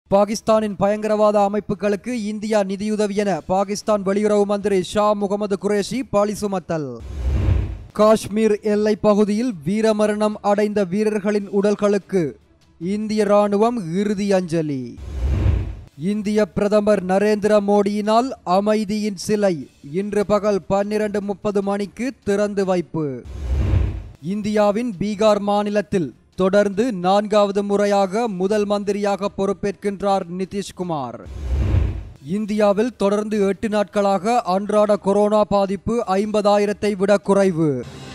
பாகிஸ்தானின் பயங்கரவாத அமைப்புகளுக்கு இந்தியா நிதியுதவி என பாகிஸ்தான் வெளியுறவு மந்திரி ஷா முகமது குரேஷி பழி சுமத்தல் காஷ்மீர் எல்லைப் பகுதியில் வீரமரணம் அடைந்த வீரர்களின் உடல்களுக்கு இந்திய ராணுவம் இறுதி அஞ்சலி இந்திய பிரதமர் நரேந்திர மோடியினால் அமைதியின் சிலை இன்று பகல் பன்னிரண்டு முப்பது மணிக்கு திறந்து வைப்பு இந்தியாவின் பீகார் மாநிலத்தில் தொடர்ந்து நான்காவது முறையாக முதல் மந்திரியாக பொறுப்பேற்கின்றார் நிதிஷ்குமார் இந்தியாவில் தொடர்ந்து எட்டு நாட்களாக அன்றாட கொரோனா பாதிப்பு ஐம்பதாயிரத்தை விட குறைவு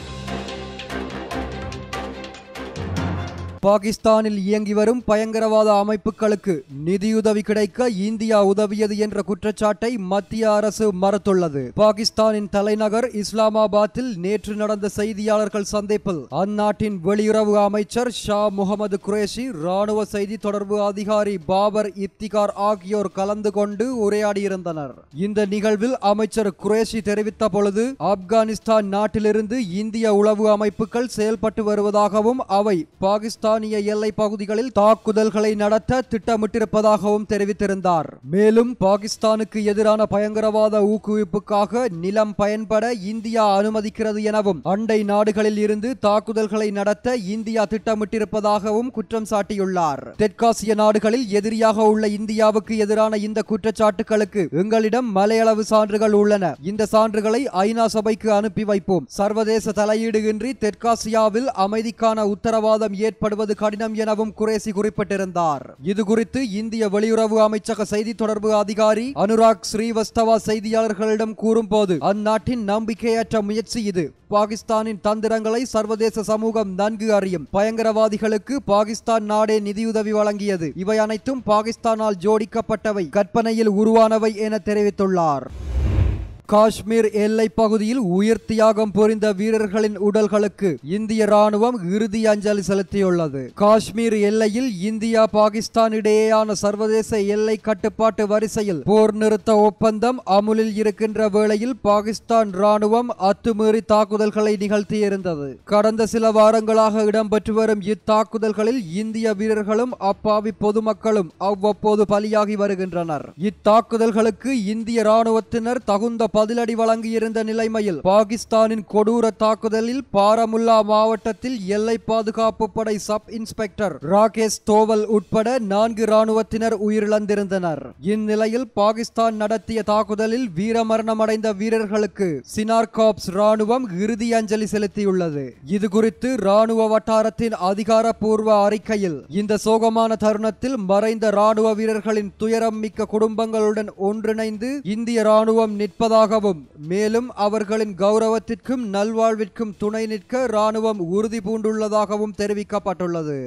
பாகிஸ்தானில் இயங்கி வரும் பயங்கரவாத அமைப்புகளுக்கு நிதியுதவி கிடைக்க இந்தியா உதவியது என்ற குற்றச்சாட்டை மத்திய அரசு மறுத்துள்ளது பாகிஸ்தானின் தலைநகர் இஸ்லாமாபாத்தில் நேற்று நடந்த செய்தியாளர்கள் சந்திப்பில் அந்நாட்டின் வெளியுறவு அமைச்சர் ஷா முகமது குரேஷி ராணுவ செய்தி தொடர்பு அதிகாரி பாபர் இப்திகார் ஆகியோர் கலந்து கொண்டு உரையாடியிருந்தனர் இந்த நிகழ்வில் அமைச்சர் குரேஷி தெரிவித்த பொழுது ஆப்கானிஸ்தான் நாட்டிலிருந்து இந்திய உளவு அமைப்புகள் செயல்பட்டு வருவதாகவும் அவை பாகிஸ்தானிய எல்லை பகுதிகளில் தாக்குதல்களை நடத்த திட்டமிட்டிருப்பதாகவும் தெரிவித்திருந்தார் மேலும் பாகிஸ்தானுக்கு எதிரான பயங்கரவாத ஊக்குவிப்புக்காக நிலம் பயன்பட இந்தியா அனுமதிக்கிறது எனவும் அண்டை நாடுகளில் இருந்து தாக்குதல்களை நடத்த இந்தியா திட்டமிட்டிருப்பதாகவும் குற்றம் சாட்டியுள்ளார் தெற்காசிய நாடுகளில் எதிரியாக உள்ள இந்தியாவுக்கு எதிரான இந்த குற்றச்சாட்டுகளுக்கு எங்களிடம் மலையளவு சான்றுகள் உள்ளன இந்த சான்றுகளை ஐநா சபைக்கு அனுப்பி வைப்போம் சர்வதேச தலையீடு இன்றி தெற்காசியாவில் அமைதிக்கான உத்தரவாதம் ஏற்படுவது கடினம் எனவும் குரேசி குறிப்பிட்டிருந்தார் இது குறித்து இந்திய வெளியுறவு அமைச்சக செய்தி தொடர்பு அதிகாரி அனுராக் ஸ்ரீவஸ்தவா செய்தியாளர்களிடம் கூறும்போது அந்நாட்டின் நம்பிக்கையற்ற முயற்சி இது பாகிஸ்தானின் தந்திரங்களை சர்வதேச சமூகம் நன்கு அறியும் பயங்கரவாதிகளுக்கு பாகிஸ்தான் நாடே நிதியுதவி வழங்கியது இவை அனைத்தும் பாகிஸ்தானால் ஜோடிக்கப்பட்டவை கற்பனையில் உருவானவை என தெரிவித்துள்ளார் காஷ்மீர் எல்லை பகுதியில் உயிர் தியாகம் புரிந்த வீரர்களின் உடல்களுக்கு இந்திய ராணுவம் இறுதி அஞ்சலி செலுத்தியுள்ளது காஷ்மீர் எல்லையில் இந்தியா பாகிஸ்தான் இடையேயான சர்வதேச எல்லை கட்டுப்பாட்டு வரிசையில் போர் நிறுத்த ஒப்பந்தம் அமுலில் இருக்கின்ற வேளையில் பாகிஸ்தான் ராணுவம் அத்துமீறி தாக்குதல்களை நிகழ்த்தியிருந்தது கடந்த சில வாரங்களாக இடம்பெற்று வரும் இத்தாக்குதல்களில் இந்திய வீரர்களும் அப்பாவி பொதுமக்களும் அவ்வப்போது பலியாகி வருகின்றனர் இத்தாக்குதல்களுக்கு இந்திய ராணுவத்தினர் தகுந்த பதிலடி வழங்கியிருந்த நிலைமையில் பாகிஸ்தானின் கொடூர தாக்குதலில் பாரமுல்லா மாவட்டத்தில் எல்லை பாதுகாப்பு படை சப் இன்ஸ்பெக்டர் ராகேஷ் தோவல் உட்பட நான்கு ராணுவத்தினர் உயிரிழந்திருந்தனர் இந்நிலையில் பாகிஸ்தான் நடத்திய தாக்குதலில் வீரமரணம் அடைந்த வீரர்களுக்கு சினார் காப்ஸ் ராணுவம் இறுதி அஞ்சலி செலுத்தியுள்ளது இது குறித்து ராணுவ வட்டாரத்தின் அதிகாரப்பூர்வ அறிக்கையில் இந்த சோகமான தருணத்தில் மறைந்த ராணுவ வீரர்களின் துயரம் மிக்க குடும்பங்களுடன் ஒன்றிணைந்து இந்திய ராணுவம் நிற்பதாகவும் மேலும் அவர்களின் கௌரவத்திற்கும் நல்வாழ்விற்கும் துணை நிற்க ராணுவம் உறுதி பூண்டுள்ளதாகவும் தெரிவிக்கப்பட்டுள்ளது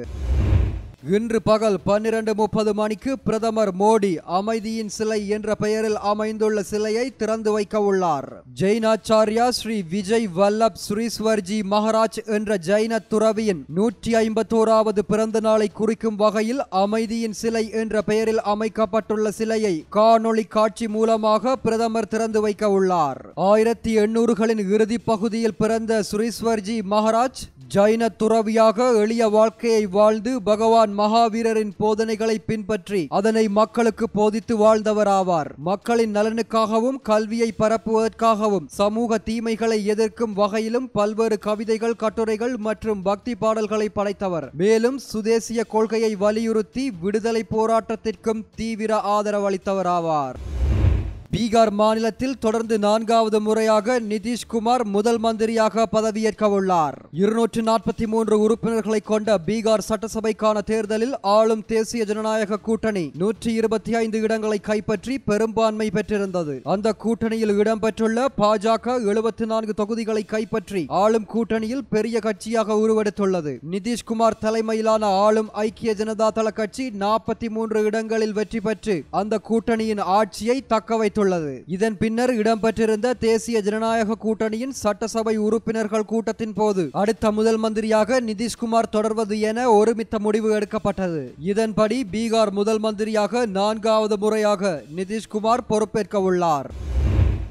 இன்று பகல் பன்னிரண்டு முப்பது மணிக்கு பிரதமர் மோடி அமைதியின் சிலை என்ற பெயரில் அமைந்துள்ள சிலையை திறந்து வைக்க உள்ளார் ஜெயினாச்சாரியா ஸ்ரீ விஜய் வல்லப் சுரீஸ்வர்ஜி மகாராஜ் என்ற ஜைன துறவியின் நூற்றி ஐம்பத்தோராவது பிறந்த நாளை குறிக்கும் வகையில் அமைதியின் சிலை என்ற பெயரில் அமைக்கப்பட்டுள்ள சிலையை காணொளி காட்சி மூலமாக பிரதமர் திறந்து வைக்க உள்ளார் ஆயிரத்தி எண்ணூறுகளின் இறுதி பகுதியில் பிறந்த சுரீஸ்வர்ஜி மகாராஜ் ஜைன துறவியாக எளிய வாழ்க்கையை வாழ்ந்து பகவான் மகாவீரரின் போதனைகளை பின்பற்றி அதனை மக்களுக்கு போதித்து வாழ்ந்தவர் ஆவார் மக்களின் நலனுக்காகவும் கல்வியை பரப்புவதற்காகவும் சமூக தீமைகளை எதிர்க்கும் வகையிலும் பல்வேறு கவிதைகள் கட்டுரைகள் மற்றும் பக்தி பாடல்களை படைத்தவர் மேலும் சுதேசிய கொள்கையை வலியுறுத்தி விடுதலை போராட்டத்திற்கும் தீவிர ஆதரவு அளித்தவர் ஆவார் பீகார் மாநிலத்தில் தொடர்ந்து நான்காவது முறையாக நிதிஷ்குமார் முதல் மந்திரியாக பதவியேற்க உள்ளார் இருநூற்று நாற்பத்தி மூன்று உறுப்பினர்களை கொண்ட பீகார் சட்டசபைக்கான தேர்தலில் ஆளும் தேசிய ஜனநாயக கூட்டணி நூற்றி இருபத்தி ஐந்து இடங்களை கைப்பற்றி பெரும்பான்மை பெற்றிருந்தது அந்த கூட்டணியில் இடம்பெற்றுள்ள பாஜக எழுபத்தி நான்கு தொகுதிகளை கைப்பற்றி ஆளும் கூட்டணியில் பெரிய கட்சியாக உருவெடுத்துள்ளது நிதிஷ்குமார் தலைமையிலான ஆளும் ஐக்கிய ஜனதா தள கட்சி நாற்பத்தி மூன்று இடங்களில் வெற்றி பெற்று அந்த கூட்டணியின் ஆட்சியை தக்க வைத்துள்ளது இதன் பின்னர் இடம்பெற்றிருந்த தேசிய ஜனநாயக கூட்டணியின் சட்டசபை உறுப்பினர்கள் கூட்டத்தின் போது அடுத்த முதல் மந்திரியாக நிதிஷ்குமார் தொடர்வது என ஒருமித்த முடிவு எடுக்கப்பட்டது இதன்படி பீகார் முதல் மந்திரியாக நான்காவது முறையாக நிதிஷ்குமார் பொறுப்பேற்க உள்ளார்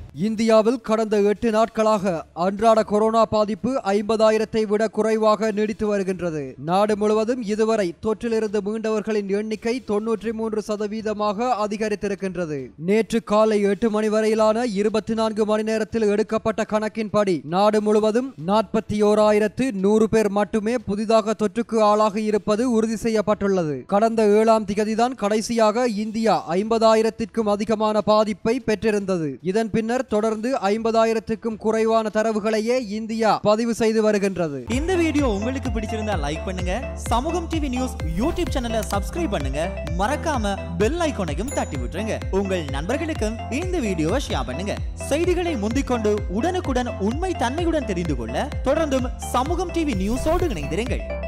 இந்தியாவில் கடந்த எட்டு நாட்களாக அன்றாட கொரோனா பாதிப்பு ஐம்பதாயிரத்தை விட குறைவாக நீடித்து வருகின்றது நாடு முழுவதும் இதுவரை தொற்றிலிருந்து மீண்டவர்களின் எண்ணிக்கை தொன்னூற்றி மூன்று சதவீதமாக அதிகரித்திருக்கின்றது நேற்று காலை எட்டு மணி வரையிலான இருபத்தி நான்கு மணி நேரத்தில் எடுக்கப்பட்ட கணக்கின்படி நாடு முழுவதும் நாற்பத்தி ஓராயிரத்து நூறு பேர் மட்டுமே புதிதாக தொற்றுக்கு ஆளாகி இருப்பது உறுதி செய்யப்பட்டுள்ளது கடந்த ஏழாம் திகதிதான் கடைசியாக இந்தியா ஐம்பதாயிரத்திற்கும் அதிகமான பாதிப்பை பெற்றிருந்தது இதன் பின்னர் தொடர்ந்து ஐம்பதாயிரத்துக்கும் குறைவான தரவுகளையே இந்தியா பதிவு செய்து வருகின்றது இந்த வீடியோ உங்களுக்கு பிடிச்சிருந்தா லைக் பண்ணுங்க சமூகம் டிவி நியூஸ் யூடியூப் சேனலை சப்ஸ்கிரைப் பண்ணுங்க மறக்காம பெல் ஐகானையும் தட்டி விட்டுருங்க உங்கள் நண்பர்களுக்கும் இந்த வீடியோவை ஷேர் பண்ணுங்க செய்திகளை முந்திக்கொண்டு உடனுக்குடன் உண்மை தன்மையுடன் தெரிந்து கொள்ள தொடர்ந்தும் சமூகம் டிவி நியூஸோடு இணைந்திருங்கள்